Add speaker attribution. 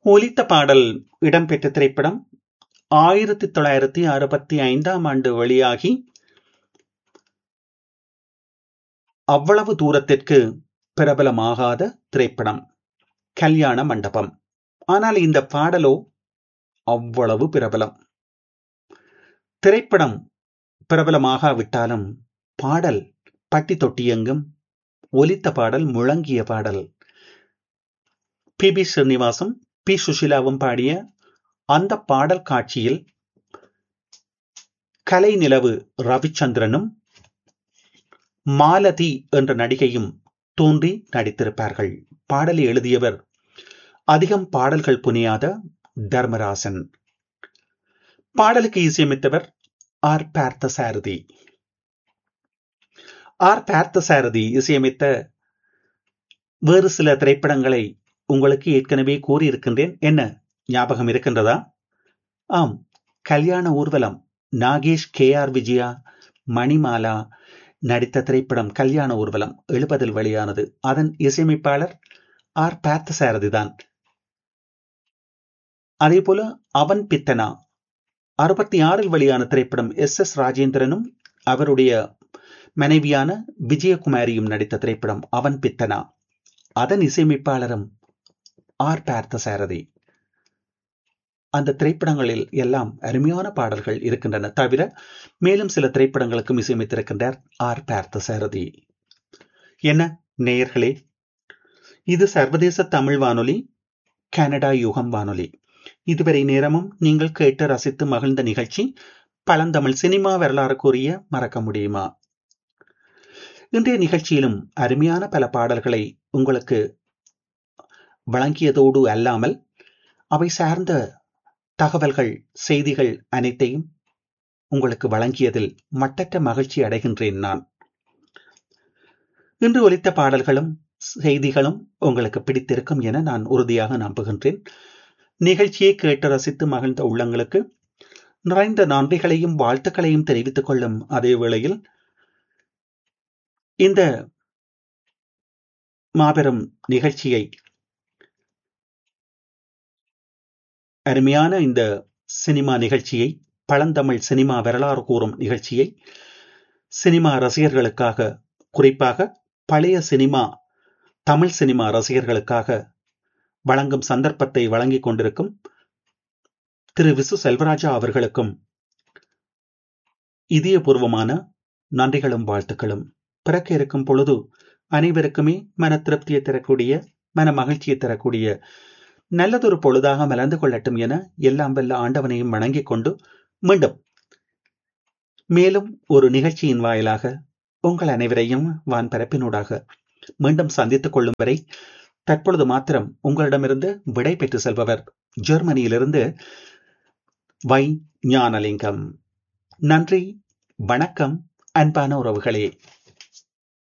Speaker 1: ஒலித்த பாடல் இடம்பெற்ற திரைப்படம் ஆயிரத்தி தொள்ளாயிரத்தி அறுபத்தி ஐந்தாம் ஆண்டு வெளியாகி அவ்வளவு தூரத்திற்கு பிரபலமாகாத திரைப்படம் கல்யாண மண்டபம் ஆனால் இந்த பாடலோ அவ்வளவு பிரபலம் திரைப்படம் பிரபலமாகாவிட்டாலும் பாடல் பட்டி தொட்டியெங்கும் ஒலித்த பாடல் முழங்கிய பாடல் பி பி ஸ்ரீனிவாசும் பி சுஷிலாவும் பாடிய அந்த பாடல் காட்சியில் கலை நிலவு ரவிச்சந்திரனும் மாலதி என்ற நடிகையும் தோன்றி நடித்திருப்பார்கள் பாடலை எழுதியவர் அதிகம் பாடல்கள் புனியாத தர்மராசன் பாடலுக்கு இசையமைத்தவர் ஆர் பார்த்த சாரதி ஆர் பார்த்த சாரதி இசையமைத்த வேறு சில திரைப்படங்களை உங்களுக்கு ஏற்கனவே கூறியிருக்கின்றேன் என்ன ஞாபகம் இருக்கின்றதா ஆம் கல்யாண ஊர்வலம் நாகேஷ் கே ஆர் விஜயா மணிமாலா நடித்த திரைப்படம் கல்யாண ஊர்வலம் எழுபதில் வெளியானது அதன் இசையமைப்பாளர் ஆர் பார்த்த சாரதி தான் அதே போல அவன் பித்தனா அறுபத்தி ஆறில் வெளியான திரைப்படம் எஸ் எஸ் ராஜேந்திரனும் அவருடைய மனைவியான விஜயகுமாரியும் நடித்த திரைப்படம் அவன் பித்தனா அதன் இசையமைப்பாளரும் ஆர் பார்த்த சாரதி அந்த திரைப்படங்களில் எல்லாம் அருமையான பாடல்கள் இருக்கின்றன தவிர மேலும் சில திரைப்படங்களுக்கும் இசையமைத்திருக்கின்றார் ஆர் பார்த்த சாரதி என்ன நேயர்களே இது சர்வதேச தமிழ் வானொலி கனடா யுகம் வானொலி இதுவரை நேரமும் நீங்கள் கேட்டு ரசித்து மகிழ்ந்த நிகழ்ச்சி பழந்தமிழ் சினிமா வரலாறு கூறிய மறக்க முடியுமா இன்றைய நிகழ்ச்சியிலும் அருமையான பல பாடல்களை உங்களுக்கு வழங்கியதோடு அல்லாமல் அவை சார்ந்த தகவல்கள் செய்திகள் அனைத்தையும் உங்களுக்கு வழங்கியதில் மட்டற்ற மகிழ்ச்சி அடைகின்றேன் நான் இன்று ஒலித்த பாடல்களும் செய்திகளும் உங்களுக்கு பிடித்திருக்கும் என நான் உறுதியாக நம்புகின்றேன் நிகழ்ச்சியை கேட்டு ரசித்து மகிழ்ந்த உள்ளங்களுக்கு நிறைந்த நன்றிகளையும் வாழ்த்துக்களையும் தெரிவித்துக் கொள்ளும் அதே வேளையில் இந்த மாபெரும் நிகழ்ச்சியை அருமையான இந்த சினிமா நிகழ்ச்சியை பழந்தமிழ் சினிமா வரலாறு கூறும் நிகழ்ச்சியை சினிமா ரசிகர்களுக்காக குறிப்பாக பழைய சினிமா தமிழ் சினிமா ரசிகர்களுக்காக வழங்கும் சந்தர்ப்பத்தை வழங்கிக் கொண்டிருக்கும் திரு விசு செல்வராஜா அவர்களுக்கும் இதயபூர்வமான நன்றிகளும் வாழ்த்துக்களும் பிறக்க இருக்கும் பொழுது அனைவருக்குமே மன திருப்தியை தரக்கூடிய மன மகிழ்ச்சியை தரக்கூடிய நல்லதொரு பொழுதாக மலர்ந்து கொள்ளட்டும் என எல்லாம் வல்ல ஆண்டவனையும் வணங்கிக் கொண்டு மீண்டும் மேலும் ஒரு நிகழ்ச்சியின் வாயிலாக உங்கள் அனைவரையும் வான் பரப்பினூடாக மீண்டும் சந்தித்துக் கொள்ளும் வரை தற்பொழுது மாத்திரம் உங்களிடமிருந்து விடை பெற்று செல்பவர் ஜெர்மனியிலிருந்து வை ஞானலிங்கம் நன்றி வணக்கம் அன்பான உறவுகளே